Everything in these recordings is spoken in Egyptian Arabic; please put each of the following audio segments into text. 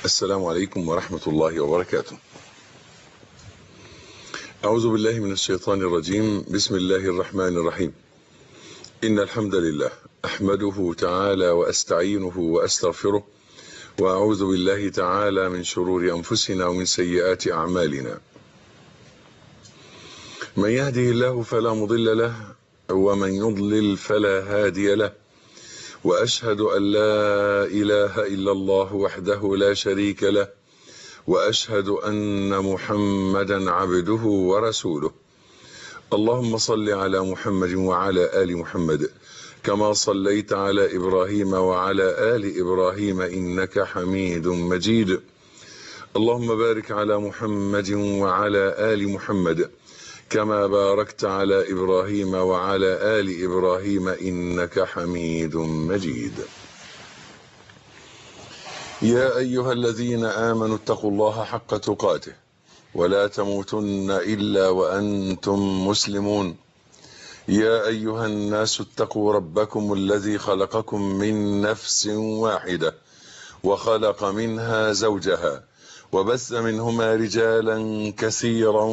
السلام عليكم ورحمة الله وبركاته أعوذ بالله من الشيطان الرجيم بسم الله الرحمن الرحيم إن الحمد لله أحمده تعالى وأستعينه وأستغفره وأعوذ بالله تعالى من شرور أنفسنا ومن سيئات أعمالنا من يهده الله فلا مضل له ومن يضلل فلا هادي له وأشهد أن لا إله إلا الله وحده لا شريك له وأشهد أن محمدا عبده ورسوله اللهم صل على محمد وعلى آل محمد كما صليت على إبراهيم وعلى آل إبراهيم إنك حميد مجيد اللهم بارك على محمد وعلى آل محمد كما باركت على إبراهيم وعلى آل إبراهيم إنك حميد مجيد يا أيها الذين آمنوا اتقوا الله حق تقاته ولا تموتن إلا وأنتم مسلمون يا أيها الناس اتقوا ربكم الذي خلقكم من نفس واحدة وخلق منها زوجها وبث منهما رجالا كثيرا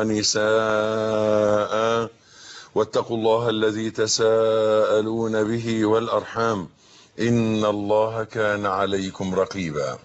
ونساء واتقوا الله الذي تساءلون به والأرحام إن الله كان عليكم رقيبا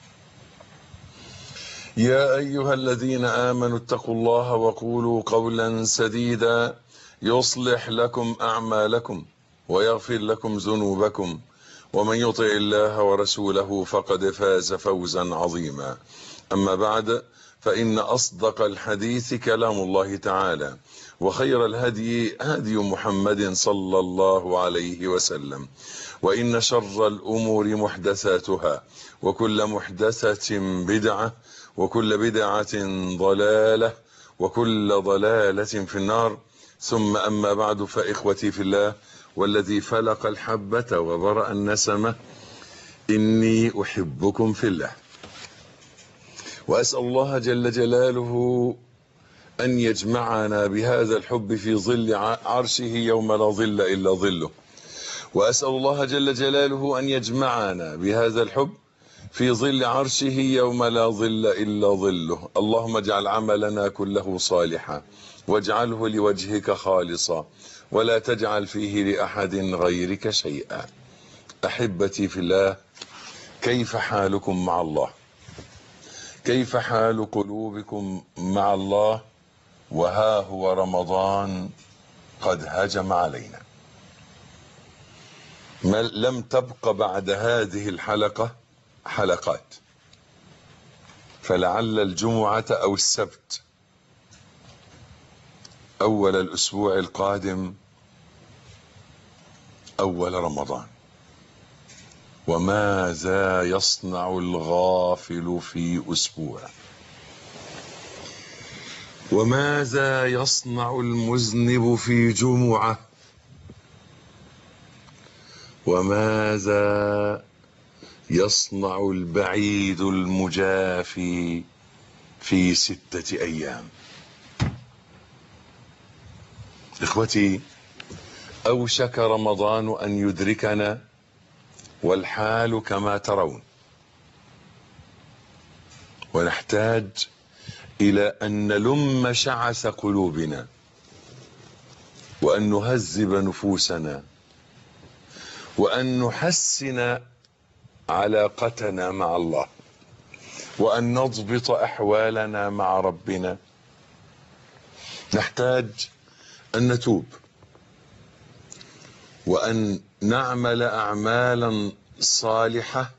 يا أيها الذين آمنوا اتقوا الله وقولوا قولا سديدا يصلح لكم أعمالكم ويغفر لكم ذنوبكم ومن يطع الله ورسوله فقد فاز فوزا عظيما أما بعد فإن أصدق الحديث كلام الله تعالى وخير الهدي هدي محمد صلى الله عليه وسلم وإن شر الأمور محدثاتها وكل محدثة بدعة وكل بدعة ضلالة وكل ضلالة في النار ثم أما بعد فإخوتي في الله والذي فلق الحبة وبرأ النسمة إني أحبكم في الله وأسأل الله جل جلاله أن يجمعنا بهذا الحب في ظل عرشه يوم لا ظل إلا ظله وأسأل الله جل جلاله أن يجمعنا بهذا الحب في ظل عرشه يوم لا ظل إلا ظله اللهم اجعل عملنا كله صالحا واجعله لوجهك خالصا ولا تجعل فيه لأحد غيرك شيئا أحبتي في الله كيف حالكم مع الله كيف حال قلوبكم مع الله وها هو رمضان قد هجم علينا ما لم تبق بعد هذه الحلقة حلقات فلعل الجمعة أو السبت أول الأسبوع القادم أول رمضان وماذا يصنع الغافل في أسبوع وماذا يصنع المذنب في جمعة وماذا يصنع البعيد المجافي في ستة أيام إخوتي أوشك رمضان أن يدركنا والحال كما ترون ونحتاج إلى أن نلم شعث قلوبنا وأن نهذب نفوسنا وأن نحسن علاقتنا مع الله وأن نضبط أحوالنا مع ربنا نحتاج أن نتوب وأن نعمل أعمالا صالحة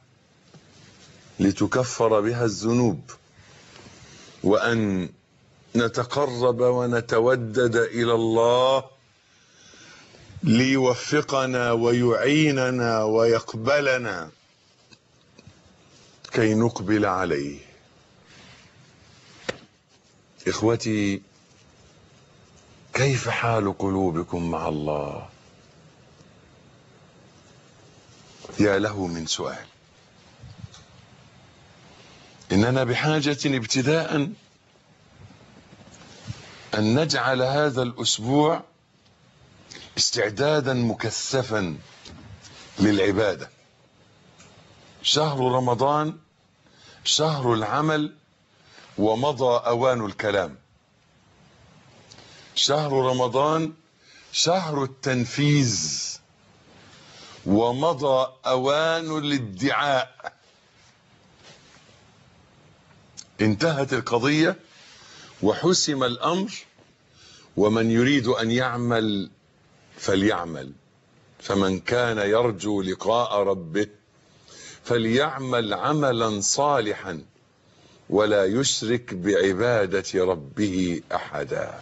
لتكفر بها الذنوب وأن نتقرب ونتودد إلى الله ليوفقنا ويعيننا ويقبلنا كي نقبل عليه إخوتي كيف حال قلوبكم مع الله يا له من سؤال إننا بحاجة ابتداء أن نجعل هذا الأسبوع استعدادا شهر العمل ومضى اوان الكلام شهر رمضان شهر التنفيذ ومضى اوان الادعاء انتهت القضيه وحسم الامر ومن يريد ان يعمل فليعمل فمن كان يرجو لقاء ربه فليعمل عملا صالحا ولا يشرك بعباده ربه احدا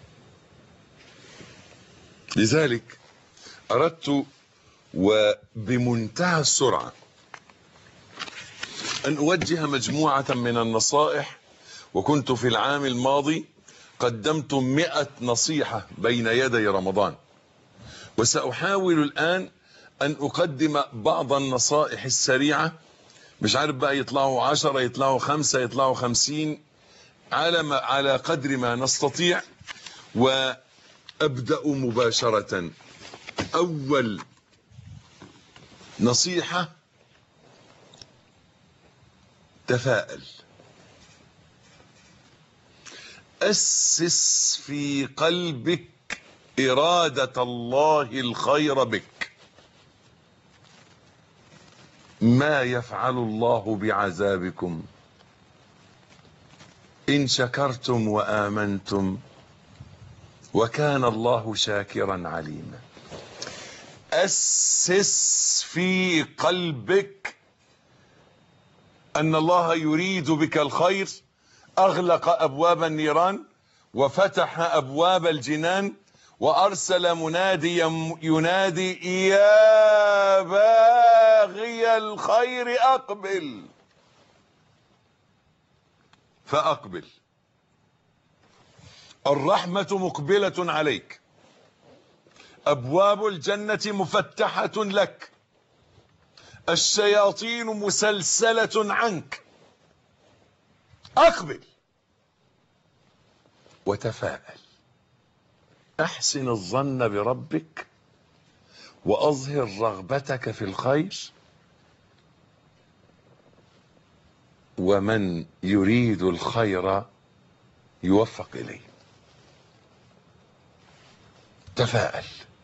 لذلك اردت وبمنتهى السرعه ان اوجه مجموعه من النصائح وكنت في العام الماضي قدمت مئة نصيحة بين يدي رمضان وسأحاول الآن أن أقدم بعض النصائح السريعة مش عارف بقى يطلعوا عشرة يطلعوا خمسة يطلعوا خمسين على, ما على قدر ما نستطيع وأبدأ مباشرة أول نصيحة تفائل أسس في قلبك إرادة الله الخير بك ما يفعل الله بعذابكم إن شكرتم وآمنتم وكان الله شاكرا عليما أسس في قلبك أن الله يريد بك الخير أغلق أبواب النيران وفتح أبواب الجنان وأرسل مناديا ينادي يا باغي الخير أقبل فأقبل الرحمة مقبلة عليك أبواب الجنة مفتحة لك الشياطين مسلسلة عنك أقبل وتفاءل أحسن الظن بربك وأظهر رغبتك في الخير ومن يريد الخير يوفق إليه تفاءل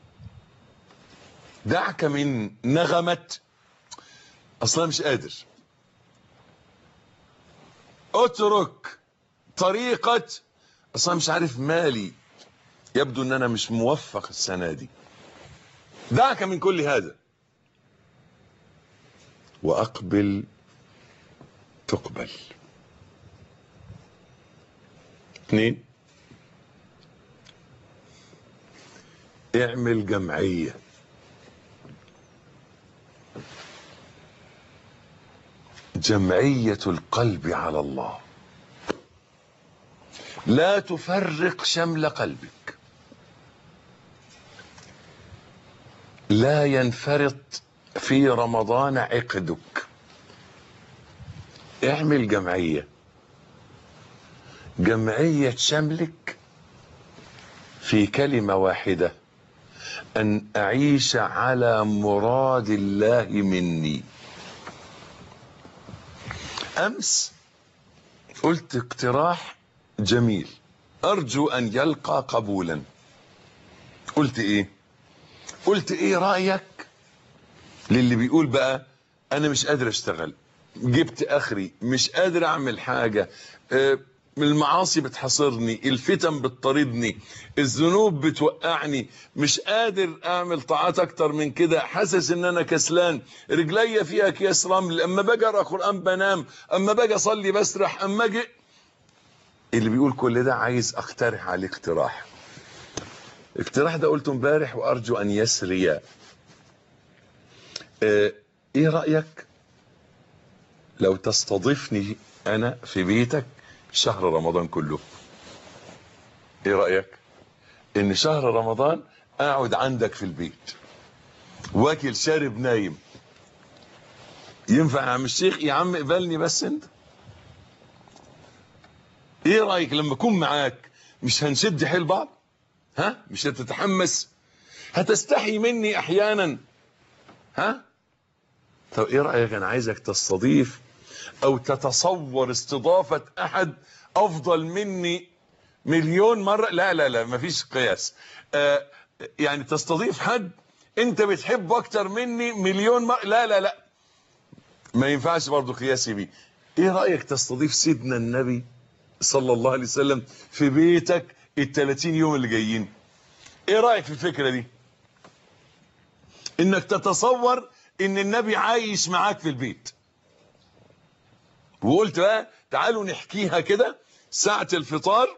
دعك من نغمة أصلا مش قادر اترك طريقة اصلا مش عارف مالي يبدو ان انا مش موفق السنة دي دعك من كل هذا واقبل تقبل اثنين اعمل جمعية جمعية القلب على الله لا تفرق شمل قلبك لا ينفرط في رمضان عقدك اعمل جمعية جمعية شملك في كلمة واحدة أن أعيش على مراد الله مني أمس قلت اقتراح جميل أرجو أن يلقى قبولا قلت إيه قلت إيه رأيك للي بيقول بقى أنا مش قادر أشتغل جبت آخري مش قادر أعمل حاجة أه المعاصي بتحاصرني الفتن بتطاردني الذنوب بتوقعني مش قادر اعمل طاعات اكتر من كده حاسس ان انا كسلان رجليا فيها اكياس رمل اما باجي اقرا قران بنام اما باجي اصلي بسرح اما اجي اللي بيقول كل ده عايز اقترح عليه اقتراح الاقتراح ده قلته امبارح وارجو ان يسري اه ايه رايك لو تستضيفني انا في بيتك شهر رمضان كله ايه رأيك ان شهر رمضان اقعد عندك في البيت واكل شارب نايم ينفع يا عم الشيخ يا عم اقبلني بس انت ايه رأيك لما اكون معاك مش هنشد حيل بعض ها مش هتتحمس هتستحي مني احيانا ها طب ايه رأيك انا عايزك تستضيف او تتصور استضافة احد افضل مني مليون مرة لا لا لا مفيش قياس آه يعني تستضيف حد انت بتحبه اكتر مني مليون مرة لا لا لا ما ينفعش برضو قياسي بيه ايه رأيك تستضيف سيدنا النبي صلى الله عليه وسلم في بيتك ال 30 يوم اللي جايين ايه رأيك في الفكرة دي انك تتصور ان النبي عايش معاك في البيت وقلت بقى تعالوا نحكيها كده ساعة الفطار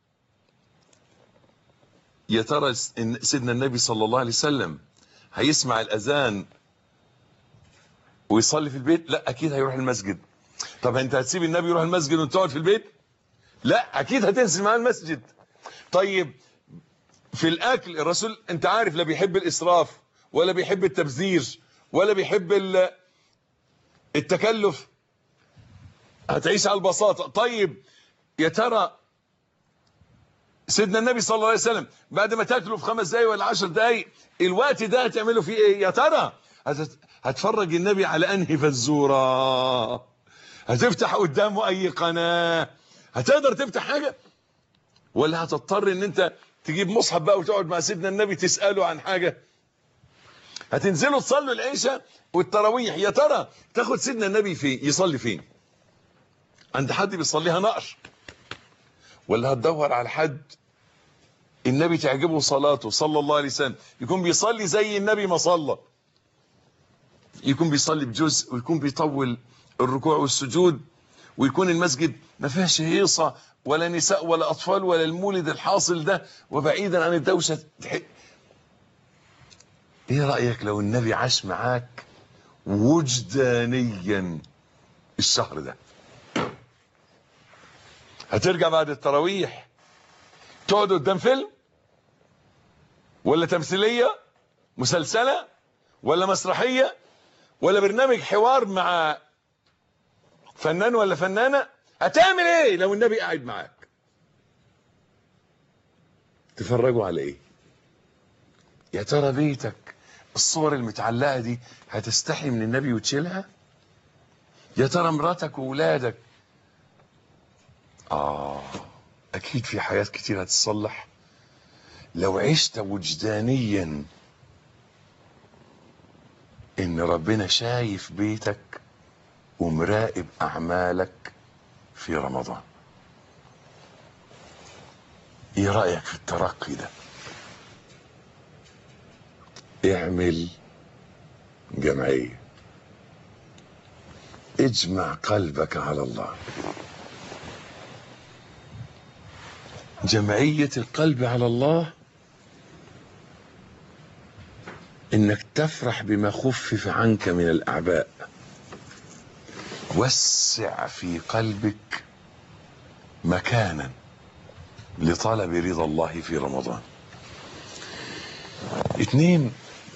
يا ترى إن سيدنا النبي صلى الله عليه وسلم هيسمع الاذان ويصلي في البيت لا اكيد هيروح المسجد طب انت هتسيب النبي يروح المسجد وانت تقعد في البيت لا اكيد هتنزل معاه المسجد طيب في الاكل الرسول انت عارف لا بيحب الاسراف ولا بيحب التبذير ولا بيحب التكلف هتعيش على البساطة طيب يا ترى سيدنا النبي صلى الله عليه وسلم بعد ما تاكلوا في خمس دقايق ولا عشر دقايق الوقت ده هتعملوا فيه ايه يا ترى هتفرج النبي على انهي فزوره هتفتح قدامه اي قناه هتقدر تفتح حاجه ولا هتضطر ان انت تجيب مصحف بقى وتقعد مع سيدنا النبي تساله عن حاجه هتنزلوا تصلوا العشاء والتراويح يا ترى تاخد سيدنا النبي فين يصلي فين عند حد بيصليها نقر ولا هتدور على حد النبي تعجبه صلاته صلى الله عليه وسلم يكون بيصلي زي النبي ما صلى يكون بيصلي بجزء ويكون بيطول الركوع والسجود ويكون المسجد ما فيهاش هيصة ولا نساء ولا أطفال ولا المولد الحاصل ده وبعيدا عن الدوشة ايه رأيك لو النبي عاش معاك وجدانيا الشهر ده هترجع بعد التراويح تقعد قدام فيلم ولا تمثيلية مسلسلة ولا مسرحية ولا برنامج حوار مع فنان ولا فنانة هتعمل ايه لو النبي قاعد معاك تفرجوا على ايه يا ترى بيتك الصور المتعلقة دي هتستحي من النبي وتشيلها يا ترى مراتك وولادك آه أكيد في حاجات كتير هتتصلح لو عشت وجدانيا إن ربنا شايف بيتك ومراقب أعمالك في رمضان إيه رأيك في الترقي ده اعمل جمعية اجمع قلبك على الله جمعية القلب على الله انك تفرح بما خفف عنك من الاعباء وسع في قلبك مكانا لطلب رضا الله في رمضان اتنين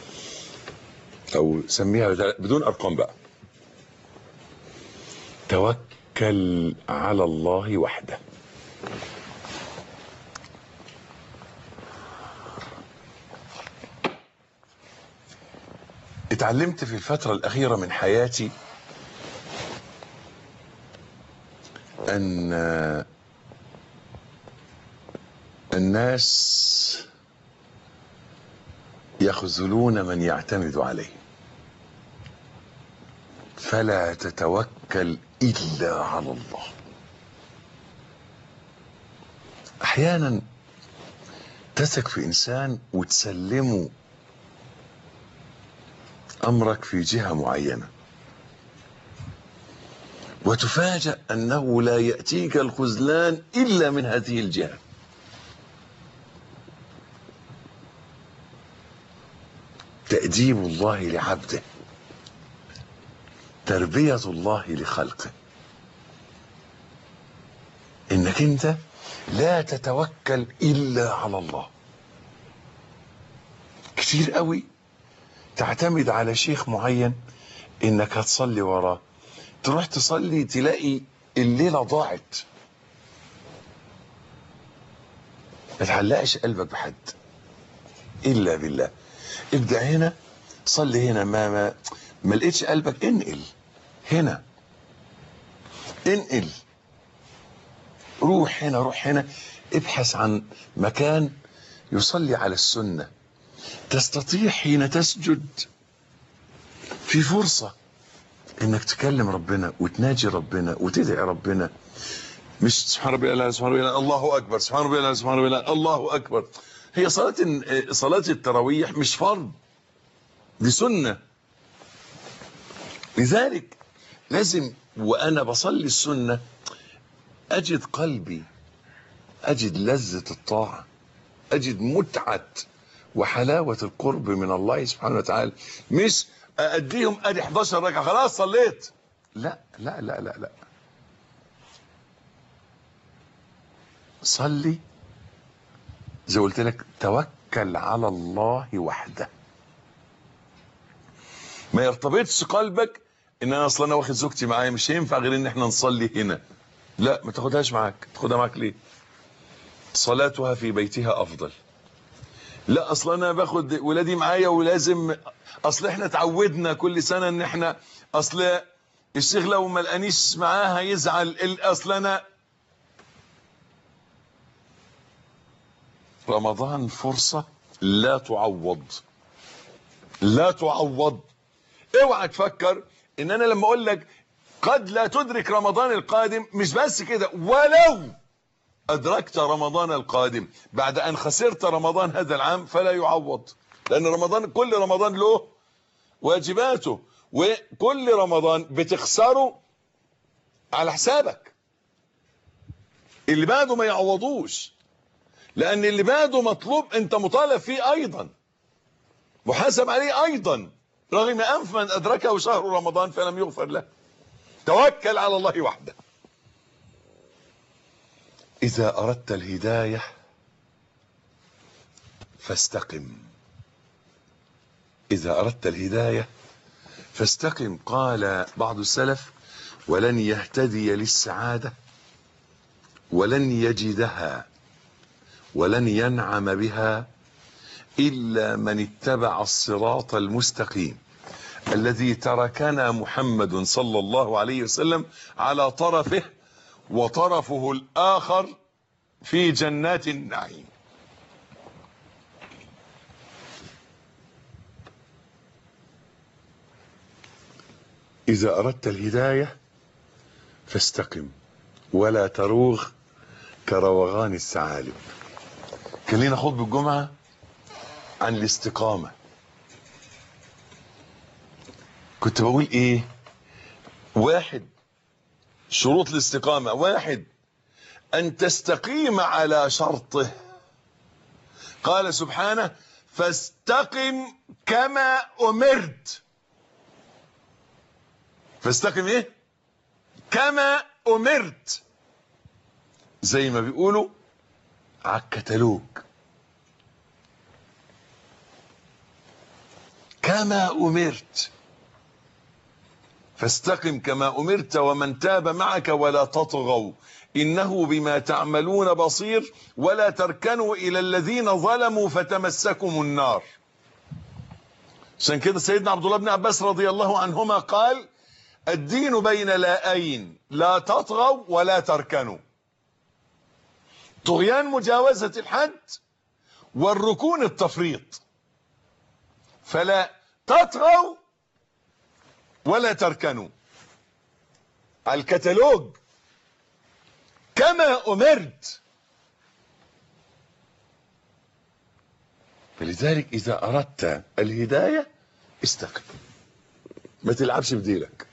او سميها بدون ارقام بقى توكل على الله وحده اتعلمت في الفترة الأخيرة من حياتي أن الناس يخذلون من يعتمد عليه فلا تتوكل إلا على الله أحيانا تثق في إنسان وتسلمه امرك في جهه معينه وتفاجأ انه لا ياتيك الخذلان الا من هذه الجهه تاديب الله لعبده تربيه الله لخلقه انك انت لا تتوكل الا على الله كتير قوي تعتمد على شيخ معين انك هتصلي وراه تروح تصلي تلاقي الليله ضاعت ما تعلقش قلبك بحد الا بالله ابدا هنا صلي هنا ما ما ما لقيتش قلبك انقل هنا انقل روح هنا روح هنا ابحث عن مكان يصلي على السنة تستطيع حين تسجد في فرصة انك تكلم ربنا وتناجي ربنا وتدعي ربنا مش سبحان ربي الله سبحان ربي الله الله اكبر سبحان ربي الله سبحان ربي الله الله اكبر هي صلاة صلاة التراويح مش فرض دي سنة لذلك لازم وانا بصلي السنة اجد قلبي اجد لذة الطاعة اجد متعة وحلاوة القرب من الله سبحانه وتعالى مش اديهم ادي 11 ركعة خلاص صليت لا لا لا لا لا صلي زي قلت لك توكل على الله وحده ما يرتبطش قلبك ان انا اصلا انا واخد زوجتي معايا مش هينفع غير ان احنا نصلي هنا لا ما تاخدهاش معاك تاخدها معاك ليه صلاتها في بيتها افضل لا اصلا انا باخد ولادي معايا ولازم اصل احنا اتعودنا كل سنه ان احنا اصل الشيخ لو ما لقانيش معاه هيزعل اصل انا رمضان فرصة لا تعوض لا تعوض اوعى تفكر ان انا لما اقول لك قد لا تدرك رمضان القادم مش بس كده ولو ادركت رمضان القادم بعد ان خسرت رمضان هذا العام فلا يعوض لان رمضان كل رمضان له واجباته وكل رمضان بتخسره على حسابك اللي بعده ما يعوضوش لان اللي بعده مطلوب انت مطالب فيه ايضا محاسب عليه ايضا رغم انف من ادركه شهر رمضان فلم يغفر له توكل على الله وحده اذا اردت الهدايه فاستقم اذا اردت الهدايه فاستقم قال بعض السلف ولن يهتدي للسعاده ولن يجدها ولن ينعم بها إلا من اتبع الصراط المستقيم الذي تركنا محمد صلى الله عليه وسلم على طرفه وطرفه الآخر في جنات النعيم إذا أردت الهداية فاستقم ولا تروغ كروغان الثعالب كان لينا خطبة الجمعة عن الاستقامة كنت بقول ايه واحد شروط الاستقامة واحد ان تستقيم على شرطه قال سبحانه فاستقم كما امرت فاستقم ايه كما امرت زي ما بيقولوا على الكتالوج كما امرت فاستقم كما امرت ومن تاب معك ولا تطغوا انه بما تعملون بصير ولا تركنوا الى الذين ظلموا فتمسكم النار عشان كده سيدنا عبد الله بن عباس رضي الله عنهما قال الدين بين لاءين لا تطغوا ولا تركنوا طغيان مجاوزة الحد والركون التفريط فلا تطغوا ولا تركنوا الكتالوج كما أمرت فلذلك إذا أردت الهداية استقم ما تلعبش بديلك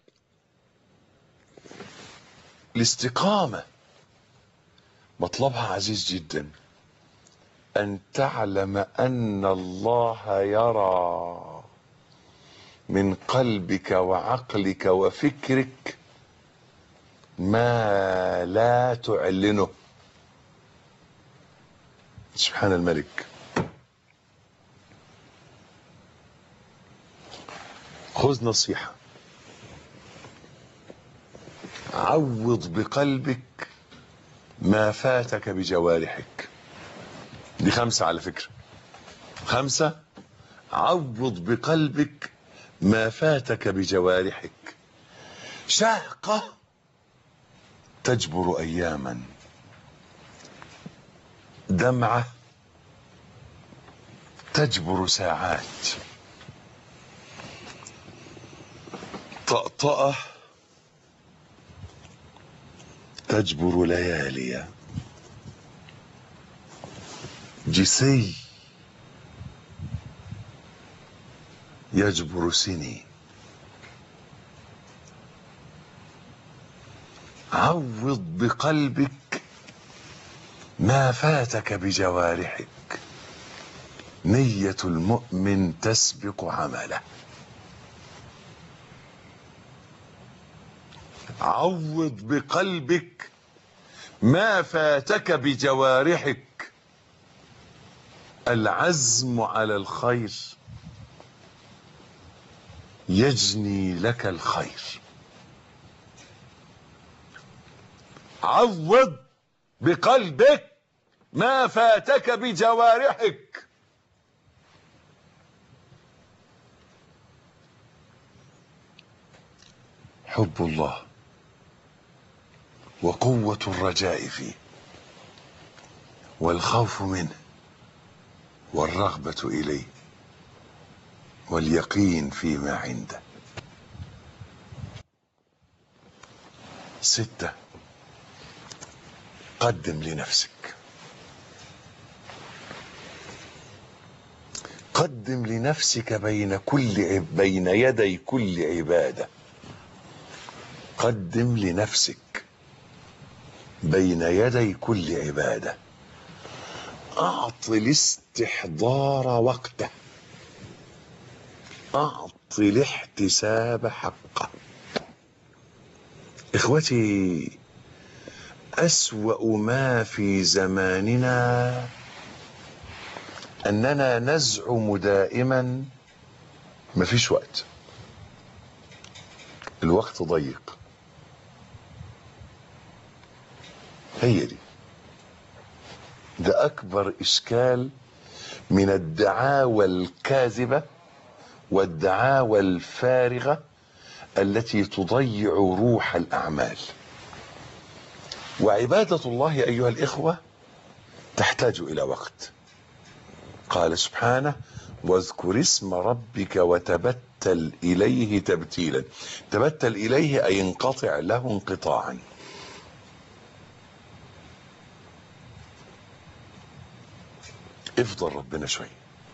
الاستقامة مطلبها عزيز جدا أن تعلم أن الله يرى من قلبك وعقلك وفكرك ما لا تعلنه سبحان الملك خذ نصيحة عوض بقلبك ما فاتك بجوارحك دي خمسة على فكرة خمسة عوض بقلبك ما فاتك بجوارحك شهقة تجبر اياما دمعه تجبر ساعات طأطأة تجبر ليالي جسي يجبر سنين عوض بقلبك ما فاتك بجوارحك نية المؤمن تسبق عمله عوض بقلبك ما فاتك بجوارحك العزم على الخير يجني لك الخير عوض بقلبك ما فاتك بجوارحك حب الله وقوة الرجاء فيه والخوف منه والرغبة إليه واليقين فيما عنده ستة قدم لنفسك قدم لنفسك بين كل عب بين يدي كل عبادة قدم لنفسك بين يدي كل عبادة أعط الاستحضار وقته أعط الاحتساب حقه إخوتي أسوأ ما في زماننا أننا نزعم دائما مفيش وقت الوقت ضيق هي دي ده أكبر إشكال من الدعاوى الكاذبة والدعاوى الفارغة التي تضيع روح الأعمال وعبادة الله أيها الإخوة تحتاج إلى وقت قال سبحانه واذكر اسم ربك وتبتل إليه تبتيلا تبتل إليه أي انقطع له انقطاعا افضل ربنا شوية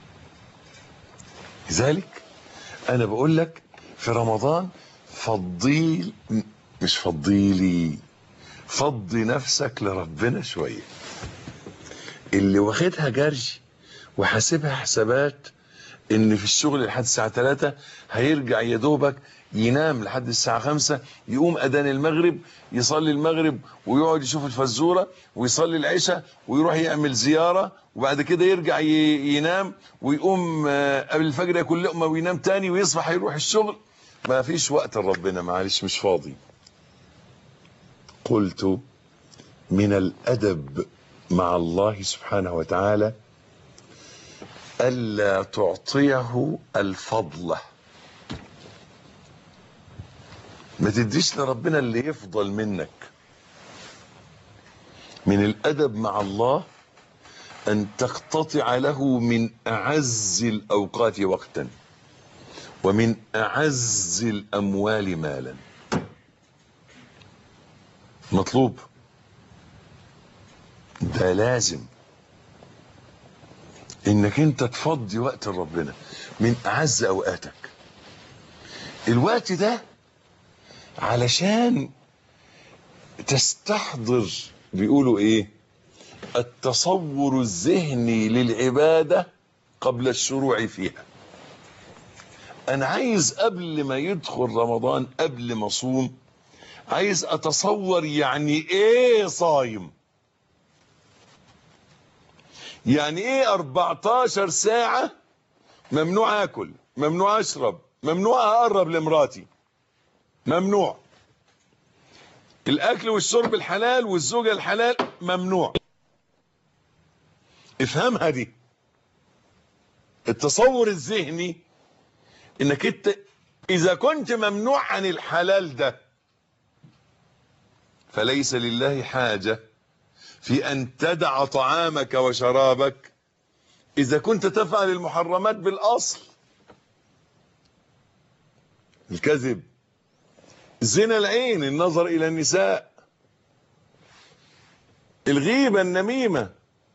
لذلك أنا بقول لك في رمضان فضيل مش فضيلي فضي نفسك لربنا شوية اللي واخدها جري وحاسبها حسابات ان في الشغل لحد الساعة 3 هيرجع يا دوبك ينام لحد الساعة 5 يقوم أذان المغرب يصلي المغرب ويقعد يشوف الفزورة ويصلي العشاء ويروح يعمل زيارة وبعد كده يرجع ينام ويقوم قبل الفجر ياكل لقمة وينام تاني ويصبح يروح الشغل ما فيش وقت لربنا معلش مش فاضي قلت من الأدب مع الله سبحانه وتعالى ألا تعطيه الفضل ما تديش لربنا اللي يفضل منك من الأدب مع الله أن تقتطع له من أعز الأوقات وقتا ومن أعز الأموال مالا مطلوب ده لازم انك انت تفضي وقت ربنا من اعز اوقاتك الوقت ده علشان تستحضر بيقولوا ايه التصور الذهني للعبادة قبل الشروع فيها انا عايز قبل ما يدخل رمضان قبل ما اصوم عايز اتصور يعني ايه صايم يعني ايه 14 ساعة ممنوع اكل ممنوع اشرب ممنوع اقرب لمراتي ممنوع الاكل والشرب الحلال والزوجة الحلال ممنوع افهمها دي التصور الذهني انك انت اذا كنت ممنوع عن الحلال ده فليس لله حاجة في أن تدع طعامك وشرابك إذا كنت تفعل المحرمات بالأصل الكذب زنا العين النظر إلى النساء الغيبة النميمة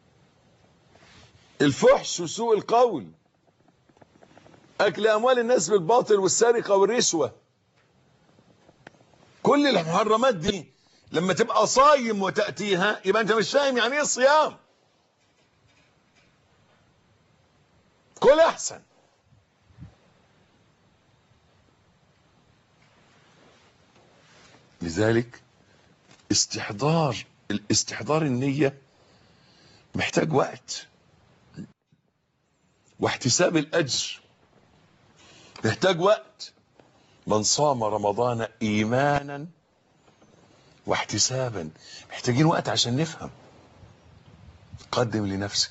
الفحش وسوء القول أكل أموال الناس بالباطل والسرقة والرشوة كل المحرمات دي لما تبقى صايم وتأتيها يبقى أنت مش فاهم يعني إيه الصيام كل أحسن لذلك استحضار الاستحضار النية محتاج وقت واحتساب الأجر محتاج وقت من صام رمضان إيمانا واحتسابا محتاجين وقت عشان نفهم قدم لنفسك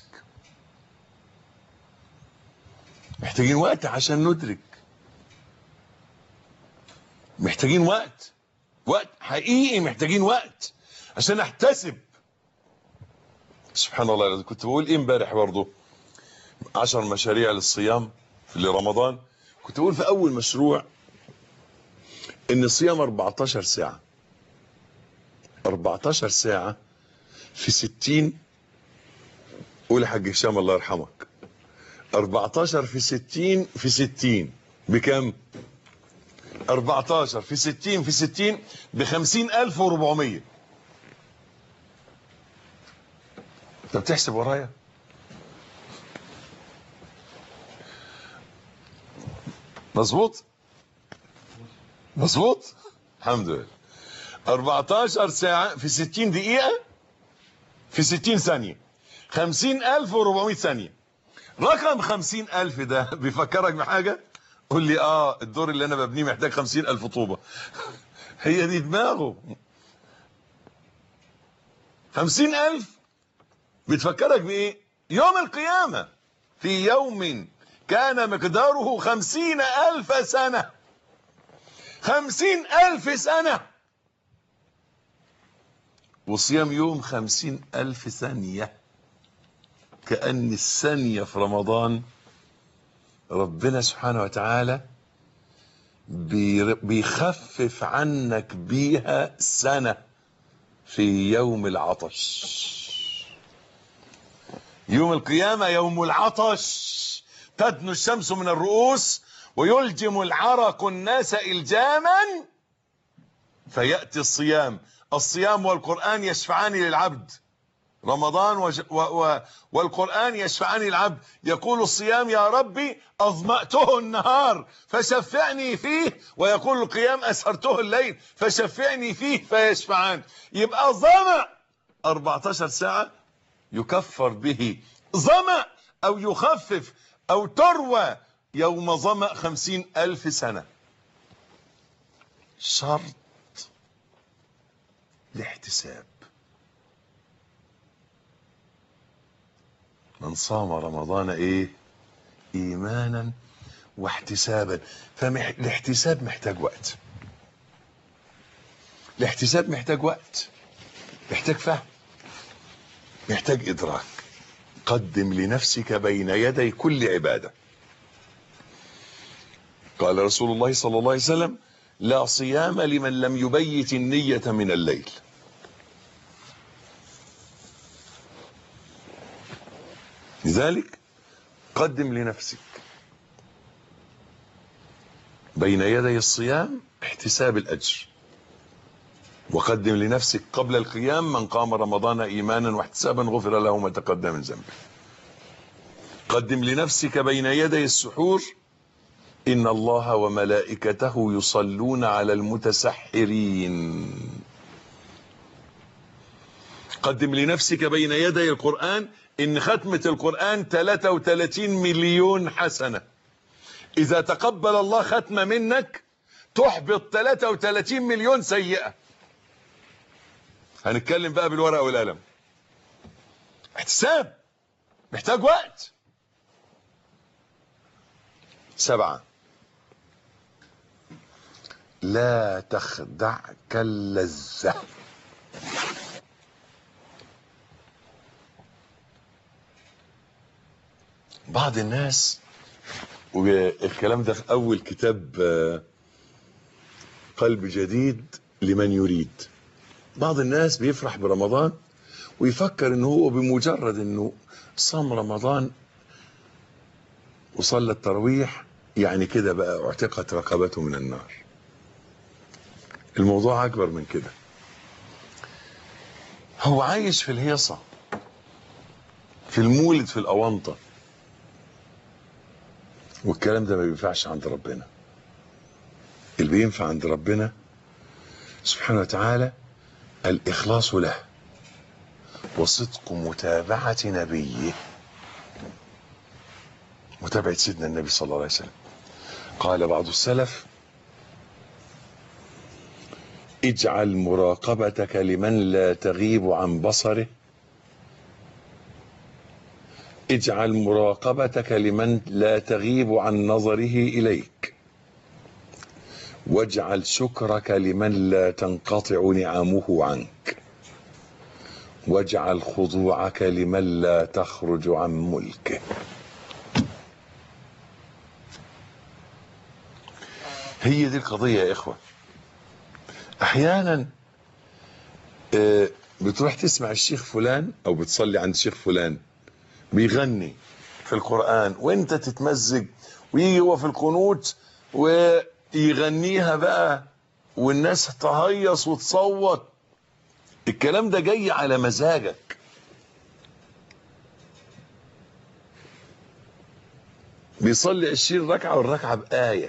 محتاجين وقت عشان ندرك محتاجين وقت وقت حقيقي محتاجين وقت عشان احتسب سبحان الله كنت بقول ايه امبارح برضه عشر مشاريع للصيام لرمضان كنت بقول في اول مشروع ان الصيام 14 ساعة 14 ساعة في 60 قول يا حاج هشام الله يرحمك 14 في 60 في 60 بكم 14 في 60 في 60 ب 50400 انت بتحسب ورايا مظبوط مظبوط الحمد لله 14 ساعة في 60 دقيقة في 60 ثانية 50400 ثانية رقم 50000 ده بيفكرك بحاجة قول لي اه الدور اللي انا ببنيه محتاج 50000 طوبة هي دي دماغه 50000 بتفكرك بايه يوم القيامة في يوم كان مقداره خمسين ألف سنة خمسين ألف سنة وصيام يوم خمسين ألف ثانية كأن الثانية في رمضان ربنا سبحانه وتعالى بيخفف عنك بيها سنة في يوم العطش يوم القيامة يوم العطش تدنو الشمس من الرؤوس ويلجم العرق الناس الجاما فياتي الصيام الصيام والقران يشفعان للعبد رمضان وج... و... و... والقران يشفعان للعبد يقول الصيام يا ربي اظمأته النهار فشفعني فيه ويقول القيام اسهرته الليل فشفعني فيه فيشفعان يبقى ظمأ 14 ساعه يكفر به ظمأ او يخفف او تروى يوم ظمأ خمسين الف سنة شرط الاحتساب من صام رمضان ايه ايمانا واحتسابا فالاحتساب محتاج وقت الاحتساب محتاج وقت محتاج فهم محتاج ادراك قدم لنفسك بين يدي كل عباده قال رسول الله صلى الله عليه وسلم لا صيام لمن لم يبيت النية من الليل لذلك قدم لنفسك بين يدي الصيام احتساب الأجر وقدم لنفسك قبل القيام من قام رمضان إيمانا واحتسابا غفر له ما تقدم من ذنبه قدم لنفسك بين يدي السحور إن الله وملائكته يصلون على المتسحرين قدم لنفسك بين يدي القرآن إن ختمة القرآن 33 مليون حسنة إذا تقبل الله ختمة منك تحبط 33 مليون سيئة هنتكلم بقى بالورقة والقلم احتساب محتاج وقت سبعة لا تخدعك اللذة بعض الناس والكلام ده في اول كتاب آه، قلب جديد لمن يريد بعض الناس بيفرح برمضان ويفكر انه هو بمجرد انه صام رمضان وصلى التراويح يعني كده بقى اعتقت رقبته من النار الموضوع اكبر من كده هو عايش في الهيصة في المولد في الاونطة والكلام ده ما بينفعش عند ربنا اللي بينفع عند ربنا سبحانه وتعالى الإخلاص له وصدق متابعة نبيه متابعة سيدنا النبي صلى الله عليه وسلم قال بعض السلف اجعل مراقبتك لمن لا تغيب عن بصره اجعل مراقبتك لمن لا تغيب عن نظره إليك واجعل شكرك لمن لا تنقطع نعمه عنك واجعل خضوعك لمن لا تخرج عن ملكه هي دي القضية يا إخوة أحيانا آه، بتروح تسمع الشيخ فلان أو بتصلي عند الشيخ فلان بيغني في القرآن وانت تتمزج ويجي هو في القنوت ويغنيها بقى والناس تهيص وتصوت الكلام ده جاي على مزاجك بيصلي عشرين ركعة والركعة بآية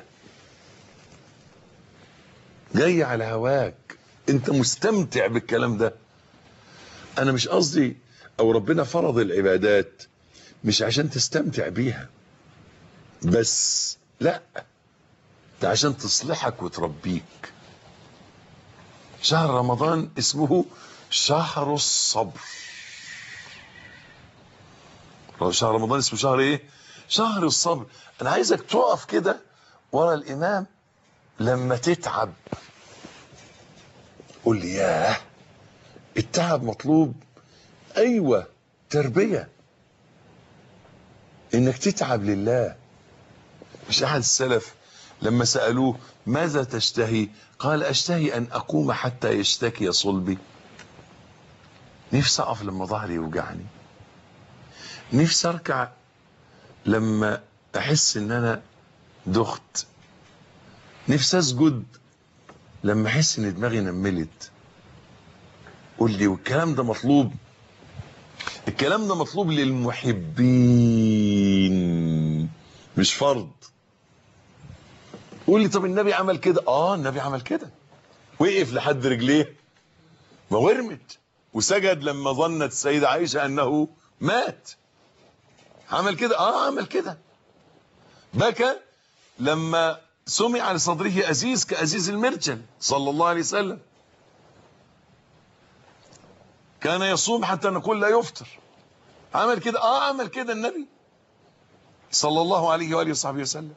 جاي على هواك انت مستمتع بالكلام ده انا مش قصدي او ربنا فرض العبادات مش عشان تستمتع بيها بس لا ده عشان تصلحك وتربيك شهر رمضان اسمه شهر الصبر شهر رمضان اسمه شهر ايه شهر الصبر انا عايزك تقف كده ورا الامام لما تتعب قول لي ياه التعب مطلوب ايوه تربيه انك تتعب لله مش احد السلف لما سالوه ماذا تشتهي قال اشتهي ان اقوم حتى يشتكي صلبي نفسي اقف لما ظهري يوجعني نفسي اركع لما احس ان انا دخت نفسي اسجد لما احس ان دماغي نملت قول لي والكلام ده مطلوب الكلام ده مطلوب للمحبين مش فرض قول لي طب النبي عمل كده اه النبي عمل كده وقف لحد رجليه ما ورمت وسجد لما ظنت السيدة عائشة انه مات عمل كده اه عمل كده بكى لما سمع لصدره أزيز كأزيز المرجل صلى الله عليه وسلم كان يصوم حتى نقول لا يفطر عمل كده اه عمل كده النبي صلى الله عليه وآله وصحبه وسلم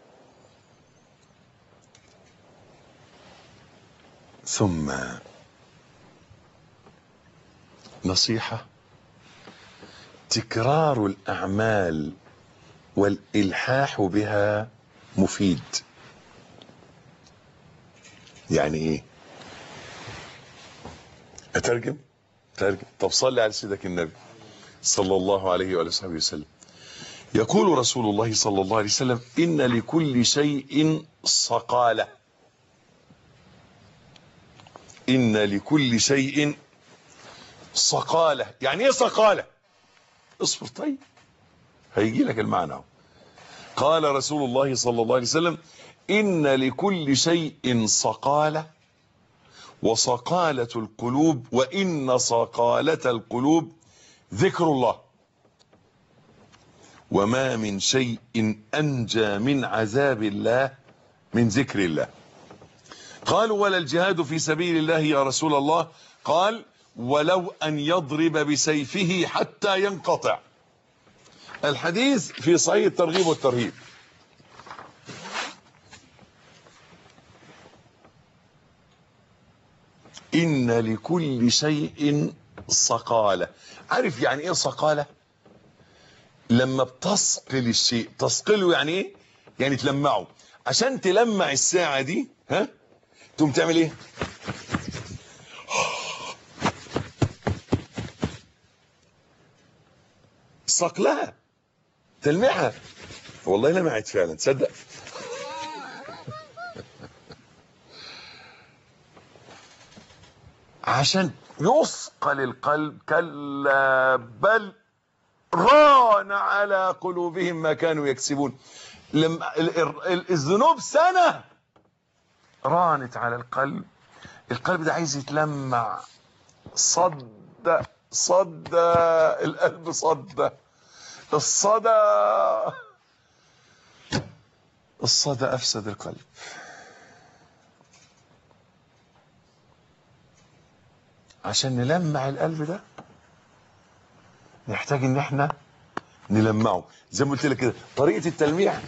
ثم نصيحة تكرار الأعمال والإلحاح بها مفيد يعني ايه اترجم ترجم طب صلي على سيدك النبي صلى الله عليه وآله وصحبه وسلم يقول رسول الله صلى الله عليه وسلم إن لكل شيء صقالة إن لكل شيء صقالة يعني ايه صقالة اصبر طيب هيجي لك المعنى اهو. قال رسول الله صلى الله عليه وسلم إن لكل شيء صقالة وصقالة القلوب وإن صقالة القلوب ذكر الله وما من شيء أنجى من عذاب الله من ذكر الله قالوا ولا الجهاد في سبيل الله يا رسول الله قال ولو أن يضرب بسيفه حتى ينقطع الحديث في صحيح الترغيب والترهيب إن لكل شيء صقالة عارف يعني إيه صقالة لما بتثقل الشيء تثقله يعني ايه يعني تلمعه عشان تلمع الساعة دي ها تقوم تعمل ايه صقلها تلمعها والله لمعت فعلا تصدق عشان يثقل القلب كلا بل ران على قلوبهم ما كانوا يكسبون لما ال- ال- الذنوب سنة رانت على القلب القلب ده عايز يتلمع صد صد القلب صد الصدى الصدى افسد القلب عشان نلمع القلب ده نحتاج ان احنا نلمعه زي ما قلت لك كده طريقه التلميع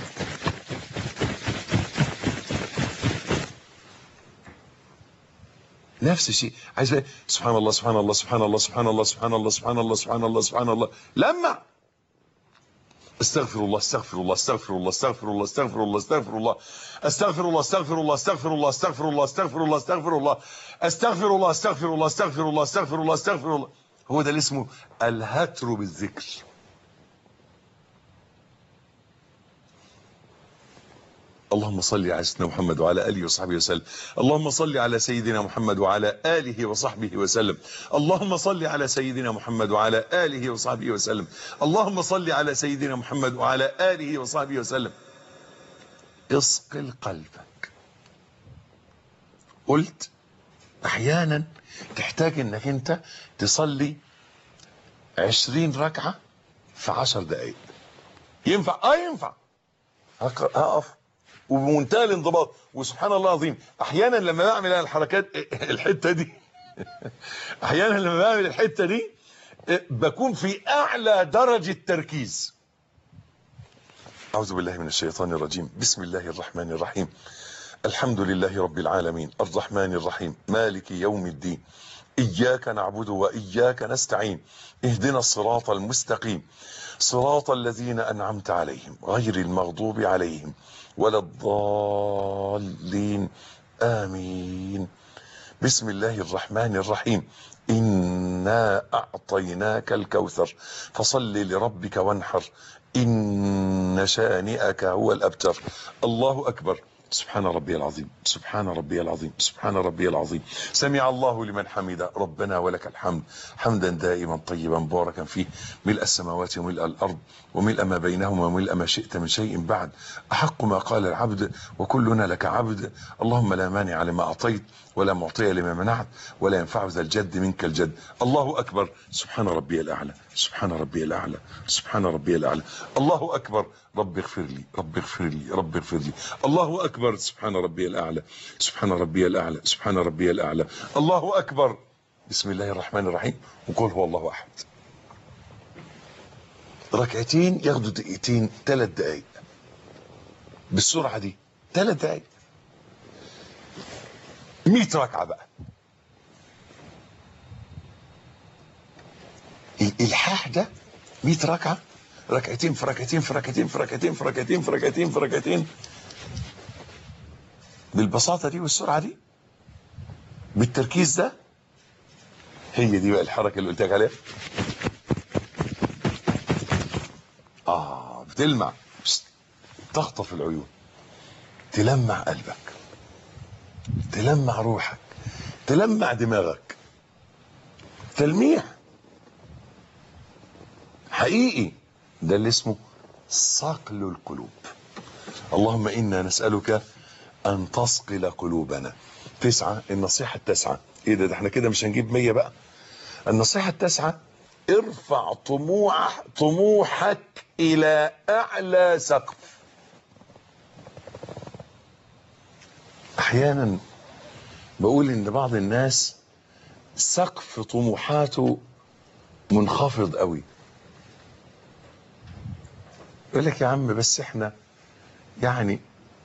نفس الشيء عايز بقى سبحان الله سبحان الله سبحان الله سبحان الله سبحان الله سبحان الله سبحان الله سبحان الله لمع استغفر الله استغفر الله استغفر الله استغفر الله استغفر الله استغفر الله استغفر الله استغفر الله استغفر الله استغفر الله استغفر الله استغفر الله استغفر الله استغفر الله استغفر الله استغفر الله استغفر الله هو ده اللي اسمه الهتر بالذكر اللهم صل على سيدنا محمد وعلى اله وصحبه وسلم اللهم صل على سيدنا محمد وعلى اله وصحبه وسلم اللهم صل على سيدنا محمد وعلى اله وصحبه وسلم اللهم صل على سيدنا محمد وعلى اله وصحبه وسلم اصقل قلبك قلت احيانا تحتاج انك انت تصلي عشرين ركعة في عشر دقايق ينفع اه ينفع هق- هقف وبمنتهى الانضباط وسبحان الله العظيم احيانا لما بعمل أنا الحركات الحته دي احيانا لما بعمل الحته دي بكون في اعلى درجه تركيز اعوذ بالله من الشيطان الرجيم بسم الله الرحمن الرحيم الحمد لله رب العالمين الرحمن الرحيم مالك يوم الدين إياك نعبد وإياك نستعين اهدنا الصراط المستقيم صراط الذين أنعمت عليهم غير المغضوب عليهم ولا الضالين آمين بسم الله الرحمن الرحيم إنا أعطيناك الكوثر فصل لربك وانحر إن شانئك هو الأبتر الله أكبر سبحان ربي العظيم سبحان ربي العظيم سبحان ربي العظيم سمع الله لمن حمد ربنا ولك الحمد حمدا دائما طيبا مباركا فيه ملء السماوات وملء الأرض وملء ما بينهما وملء ما شئت من شيء بعد أحق ما قال العبد وكلنا لك عبد اللهم لا مانع لما أعطيت ولا معطي لما منعت ولا ينفع ذا الجد منك الجد الله أكبر سبحان ربي الأعلى سبحان ربي الأعلى سبحان ربي الأعلى الله أكبر رب اغفر لي رب اغفر لي رب اغفر لي الله أكبر سبحان ربي الأعلى سبحان ربي الأعلى سبحان ربي الأعلى الله أكبر بسم الله الرحمن الرحيم وقل هو الله أحد ركعتين ياخدوا دقيقتين ثلاث دقايق بالسرعة دي ثلاث دقايق 100 ركعة بقى الإلحاح ده 100 ركعة ركعتين في ركعتين في ركعتين في ركعتين في ركعتين في ركعتين في ركعتين بالبساطة دي والسرعة دي بالتركيز ده هي دي بقى الحركة اللي قلت لك عليها اه بتلمع بس تخطف العيون تلمع قلبك تلمع روحك تلمع دماغك تلميع حقيقي ده اللي اسمه صقل القلوب اللهم إنا نسألك أن تصقل قلوبنا تسعة النصيحة التاسعة ايه ده, ده احنا كده مش هنجيب مية بقى النصيحة التاسعة ارفع طموح طموحك إلى أعلى سقف أحيانا بقول إن بعض الناس سقف طموحاته منخفض قوي يقول لك يا عم بس احنا يعني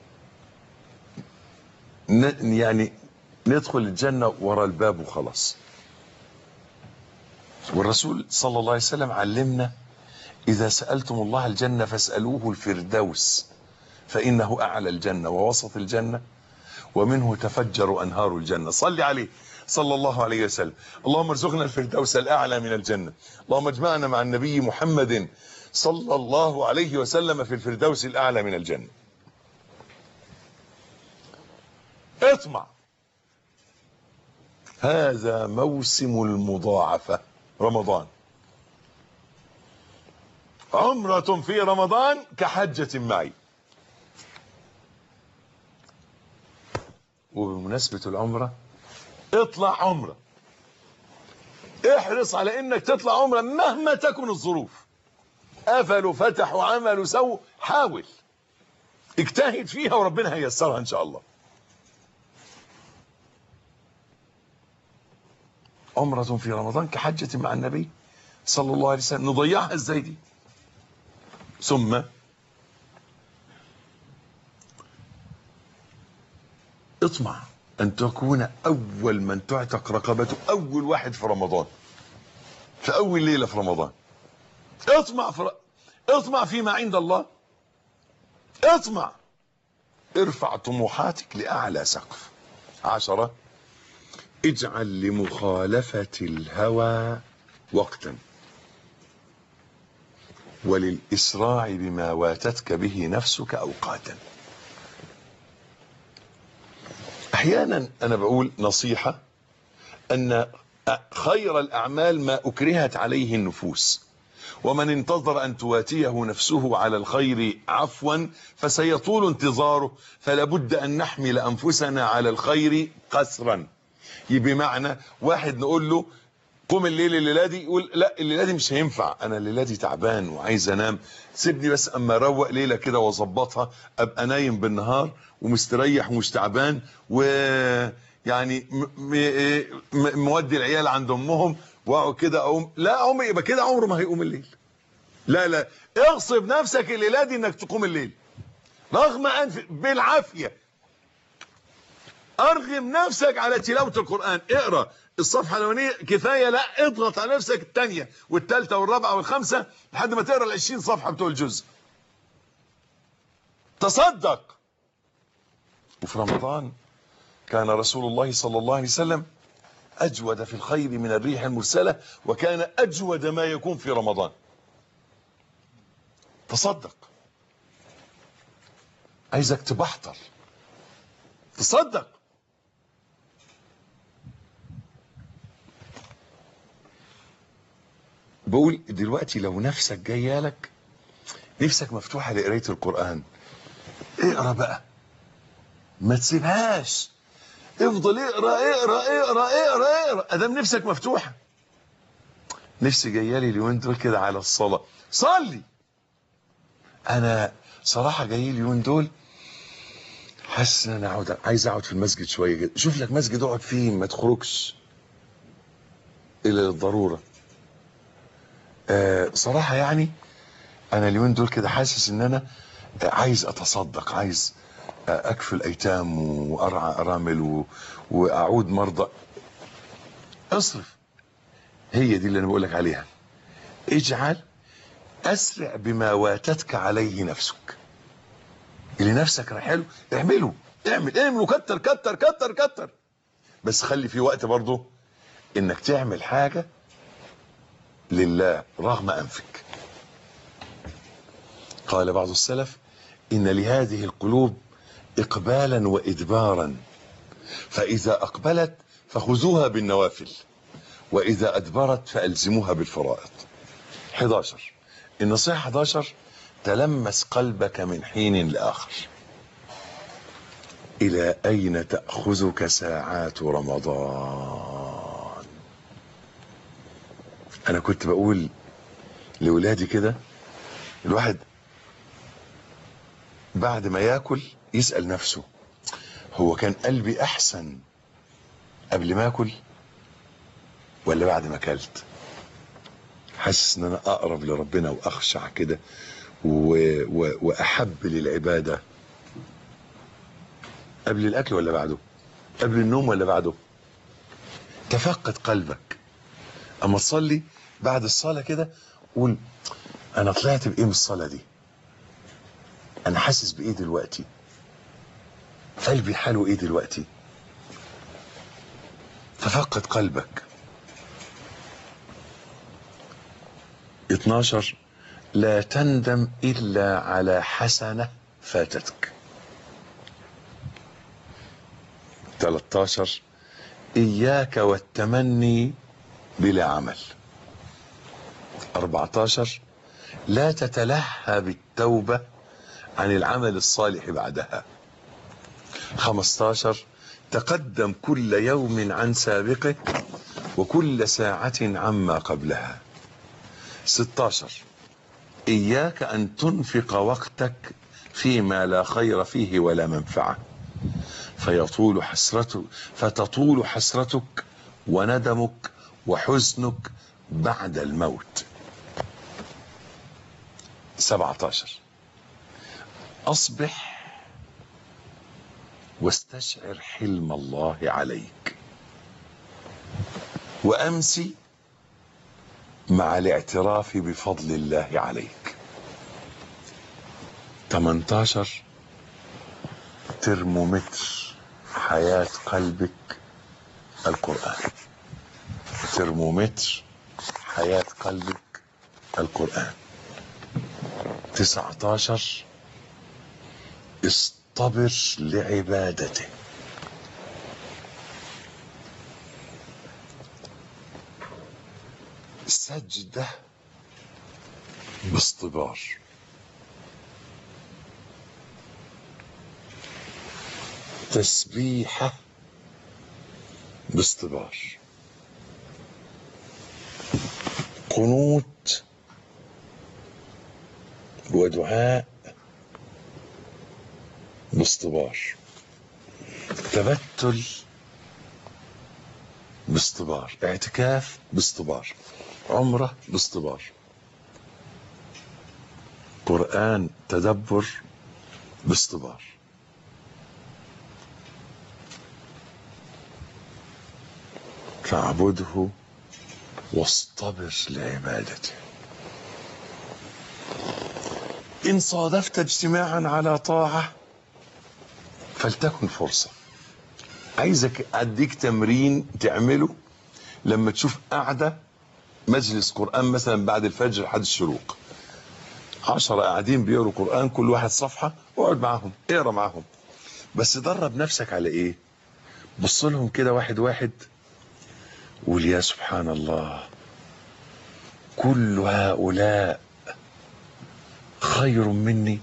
ن- يعني ندخل الجنة ورا الباب وخلاص والرسول صلى الله عليه وسلم علمنا إذا سألتم الله الجنة فاسألوه الفردوس فإنه أعلى الجنة ووسط الجنة ومنه تفجر أنهار الجنة صل عليه صلى الله عليه وسلم اللهم ارزقنا الفردوس الأعلى من الجنة اللهم اجمعنا مع النبي محمد صلى الله عليه وسلم في الفردوس الأعلى من الجنة اطمع هذا موسم المضاعفة رمضان عمرة في رمضان كحجة معي وبمناسبة العمرة اطلع عمرة احرص على انك تطلع عمرة مهما تكن الظروف قفلوا فتحوا عملوا سووا حاول اجتهد فيها وربنا هيسرها ان شاء الله عمرة في رمضان كحجة مع النبي صلى الله عليه وسلم نضيعها ازاي دي ثم اطمع ان تكون اول من تعتق رقبته اول واحد في رمضان في اول ليلة في رمضان اطمع في اطمع فيما عند الله اطمع ارفع طموحاتك لأعلى سقف عشرة اجعل لمخالفة الهوى وقتا وللإسراع بما واتتك به نفسك أوقاتا أحيانا أنا بقول نصيحة أن خير الأعمال ما أكرهت عليه النفوس ومن انتظر أن تواتيه نفسه على الخير عفوا فسيطول انتظاره فلا بد أن نحمل أنفسنا على الخير قسرا بمعنى واحد نقول له قوم الليل الليله دي يقول لا الليله دي مش هينفع انا الليله دي تعبان وعايز انام سيبني بس اما اروق ليله كده واظبطها ابقى نايم بالنهار ومستريح ومش تعبان ويعني مودي العيال عند امهم واقعد كده اقوم لا اقوم يبقى كده عمره ما هيقوم الليل لا لا اغصب نفسك الليله دي انك تقوم الليل رغم انف بالعافيه ارغم نفسك على تلاوه القران اقرا الصفحه الاولانيه كفايه لا اضغط على نفسك الثانيه والثالثه والرابعه والخامسه لحد ما تقرا ال20 صفحه بتوع الجزء تصدق وفي رمضان كان رسول الله صلى الله عليه وسلم اجود في الخير من الريح المرسله وكان اجود ما يكون في رمضان تصدق عايزك تبحتر تصدق بقول دلوقتي لو نفسك جايه لك نفسك مفتوحه لقرايه القران اقرا بقى ما تسيبهاش افضل اقرا اقرا اقرا اقرا اقرا ادام نفسك مفتوحه نفسي جايه لي اليومين دول كده على الصلاه صلي انا صراحه جاي لي اليومين دول حاسس ان انا اقعد عايز اقعد في المسجد شويه كده شوف لك مسجد اقعد فيه ما تخرجش الا للضروره آه صراحه يعني انا اليومين دول كده حاسس ان انا عايز اتصدق عايز اكفل ايتام وارعى ارامل و... واعود مرضى اصرف هي دي اللي انا بقول لك عليها اجعل اسرع بما واتتك عليه نفسك اللي نفسك حلو اعمله اعمل اعمل وكتر كتر كتر كتر بس خلي في وقت برضه انك تعمل حاجه لله رغم انفك قال بعض السلف ان لهذه القلوب اقبالا وادبارا فاذا اقبلت فخذوها بالنوافل واذا ادبرت فالزموها بالفرائض 11 النصيحه 11 تلمس قلبك من حين لاخر الى اين تاخذك ساعات رمضان انا كنت بقول لاولادي كده الواحد بعد ما ياكل يسال نفسه هو كان قلبي احسن قبل ما اكل ولا بعد ما اكلت حاسس ان انا اقرب لربنا واخشع كده و... و... واحب للعباده قبل الاكل ولا بعده قبل النوم ولا بعده تفقد قلبك اما تصلي بعد الصلاه كده قول انا طلعت بايه من الصلاه دي انا حاسس بايه دلوقتي قلبي حاله ايه دلوقتي ففقد قلبك 12 لا تندم الا على حسنه فاتتك 13 اياك والتمني بلا عمل 14 لا تتلهى بالتوبه عن العمل الصالح بعدها 15 تقدم كل يوم عن سابقه وكل ساعة عما قبلها 16 إياك أن تنفق وقتك فيما لا خير فيه ولا منفعة فيطول حسرتك فتطول حسرتك وندمك وحزنك بعد الموت 17 أصبح واستشعر حلم الله عليك وامسي مع الاعتراف بفضل الله عليك 18 ترمومتر حياة قلبك القرآن ترمومتر حياة قلبك القرآن 19 اصطبر لعبادته سجدة باصطبار تسبيحة باصطبار قنوت ودعاء باصطبار تبتل باصطبار اعتكاف باصطبار عمرة باصطبار قرآن تدبر باصطبار فاعبده واصطبر لعبادته إن صادفت اجتماعا على طاعة فلتكن فرصة عايزك أديك تمرين تعمله لما تشوف قاعدة مجلس قرآن مثلا بعد الفجر لحد الشروق عشرة قاعدين بيقروا قرآن كل واحد صفحة اقعد معاهم اقرا معاهم بس درب نفسك على ايه بص لهم كده واحد واحد قول يا سبحان الله كل هؤلاء خير مني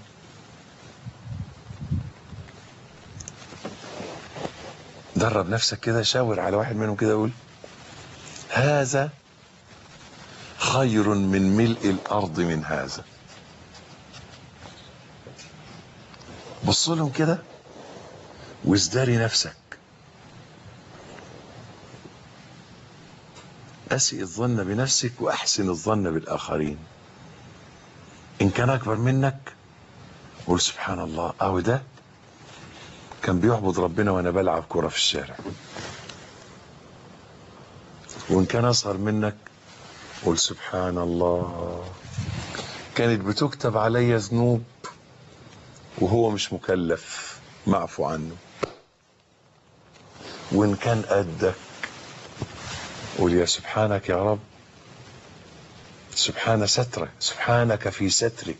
درب نفسك كده شاور على واحد منهم كده قول هذا خير من ملء الارض من هذا بص لهم كده وازدري نفسك اسئ الظن بنفسك واحسن الظن بالاخرين ان كان اكبر منك قول سبحان الله او ده كان بيعبد ربنا وانا بلعب كرة في الشارع وان كان اصغر منك قول سبحان الله كانت بتكتب علي ذنوب وهو مش مكلف معفو عنه وان كان قدك قول يا سبحانك يا رب سبحان سترك سبحانك في سترك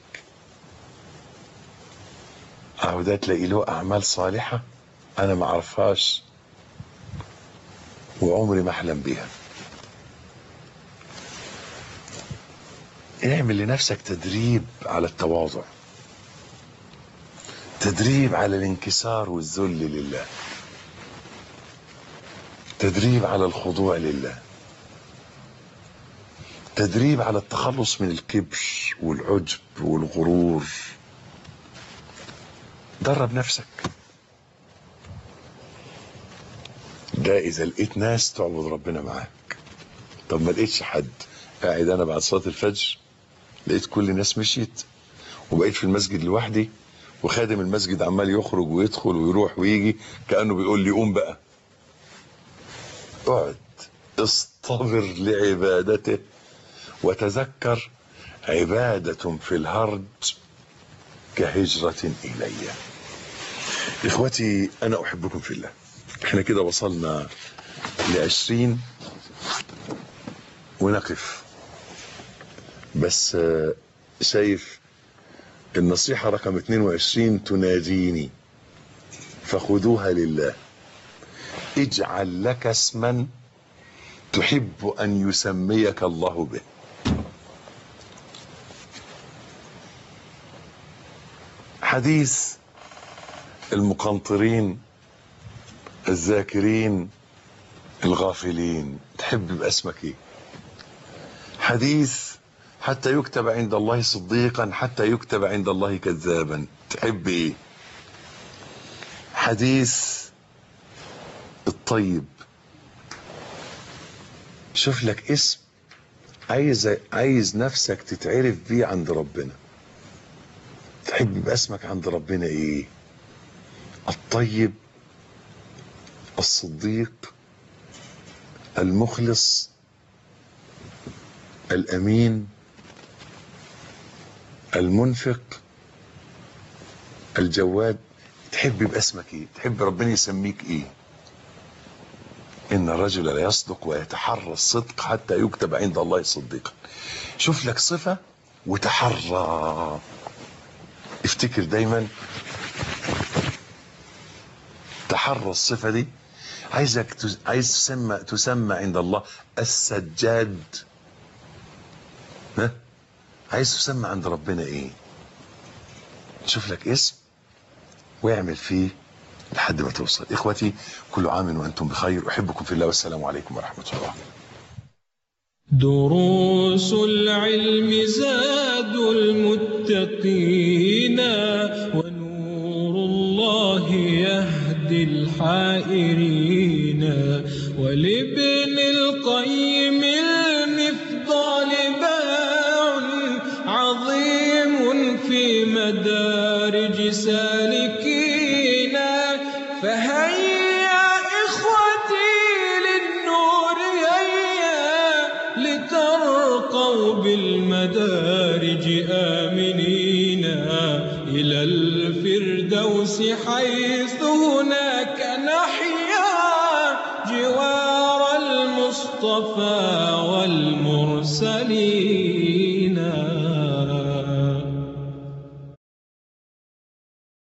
أو ده تلاقي له أعمال صالحة أنا ما أعرفهاش وعمري ما أحلم بيها اعمل لنفسك تدريب على التواضع تدريب على الانكسار والذل لله تدريب على الخضوع لله تدريب على التخلص من الكبر والعجب والغرور درب نفسك ده اذا لقيت ناس تعبد ربنا معاك طب ما لقيتش حد قاعد انا بعد صلاه الفجر لقيت كل الناس مشيت وبقيت في المسجد لوحدي وخادم المسجد عمال يخرج ويدخل ويروح ويجي كانه بيقول لي قوم بقى اقعد اصطبر لعبادته وتذكر عبادة في الهرج كهجرة إلي إخوتي أنا أحبكم في الله احنا كده وصلنا لعشرين ونقف بس آه، شايف النصيحة رقم 22 تناديني فخذوها لله اجعل لك اسما تحب أن يسميك الله به حديث المقنطرين الذاكرين الغافلين تحب باسمك ايه حديث حتى يكتب عند الله صديقا حتى يكتب عند الله كذابا تحب ايه حديث الطيب شوف لك اسم عايز عايز نفسك تتعرف بيه عند ربنا تحب يبقى اسمك عند ربنا ايه الطيب الصديق المخلص الامين المنفق الجواد تحب يبقى اسمك ايه تحب ربنا يسميك ايه ان الرجل لا يصدق ويتحرى الصدق حتى يكتب عند الله صديقا شوف لك صفة وتحرى افتكر دايما تحرى الصفة دي عايزك تز... عايز تسمى تسمى عند الله السجاد ها عايز تسمى عند ربنا ايه شوف لك اسم واعمل فيه لحد ما توصل اخوتي كل عام وانتم بخير احبكم في الله والسلام عليكم ورحمه الله دروس العلم زاد المتقين ونور الله يهدي الحائرين ولابن القيم المفضال باع عظيم في مدارج سالكين فهيا إخوتي للنور هيا لترقوا بالمدارج آمنين إلى الفردوس حيث هناك نحيا جوار المصطفى والمرسلين